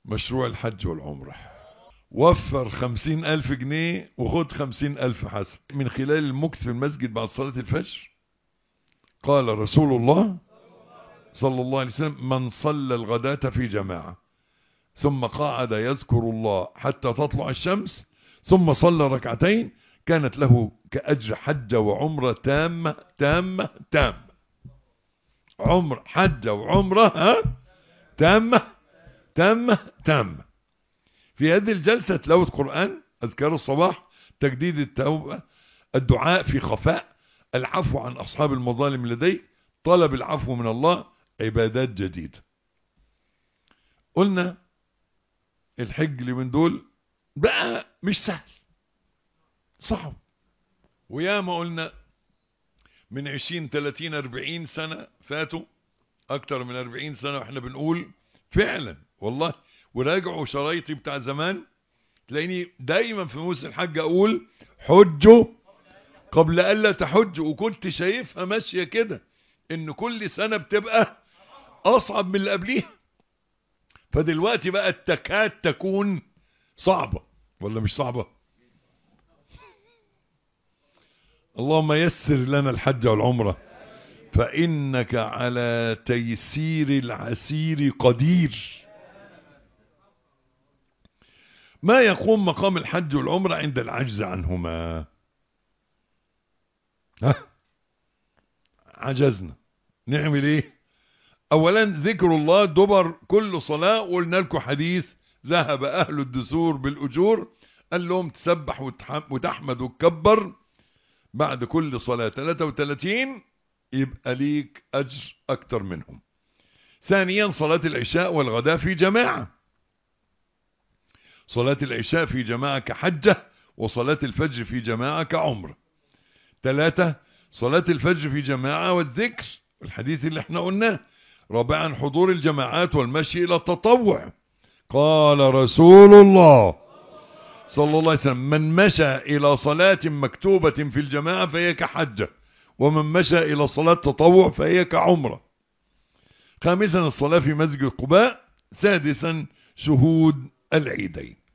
مشروع الحج والعمرة وفر خمسين ألف جنيه وخد خمسين ألف حسن من خلال المكث في المسجد بعد صلاة الفجر قال رسول الله صلى الله عليه وسلم من صلى الغداة في جماعة ثم قعد يذكر الله حتى تطلع الشمس ثم صلى ركعتين كانت له كأجر حجة وعمرة تامة تامة تامة عمر حجة وعمرة ها تامة تامة تامة في هذه الجلسة تلاوة قرآن أذكار الصباح تجديد التوبة الدعاء في خفاء العفو عن أصحاب المظالم لديه طلب العفو من الله عبادات جديدة قلنا الحج اللي من دول بقى مش سهل صعب ويا ما قلنا من عشرين تلاتين اربعين سنة فاتوا اكتر من اربعين سنة واحنا بنقول فعلا والله وراجعوا شرايطي بتاع زمان تلاقيني دايما في موسم الحج اقول حجوا قبل الا تحجوا وكنت شايفها ماشية كده ان كل سنة بتبقى اصعب من اللي قبليها فدلوقتي بقى تكاد تكون صعبة ولا مش صعبة اللهم يسر لنا الحج والعمرة فإنك على تيسير العسير قدير ما يقوم مقام الحج والعمرة عند العجز عنهما ها عجزنا نعمل ايه اولا ذكر الله دبر كل صلاة وقلنا لكم حديث ذهب اهل الدثور بالاجور قال لهم تسبح وتحمد وتكبر بعد كل صلاة 33 يبقى ليك اجر اكتر منهم ثانيا صلاة العشاء والغداء في جماعة صلاة العشاء في جماعة كحجة وصلاة الفجر في جماعة كعمرة ثلاثة صلاة الفجر في جماعة والذكر الحديث اللي احنا قلناه رابعا حضور الجماعات والمشي الى التطوع قال رسول الله صلى الله عليه وسلم من مشى الى صلاة مكتوبة في الجماعة فهي كحجة ومن مشى الى صلاة تطوع فهي كعمرة خامسا الصلاة في مسجد قباء سادسا شهود العيدين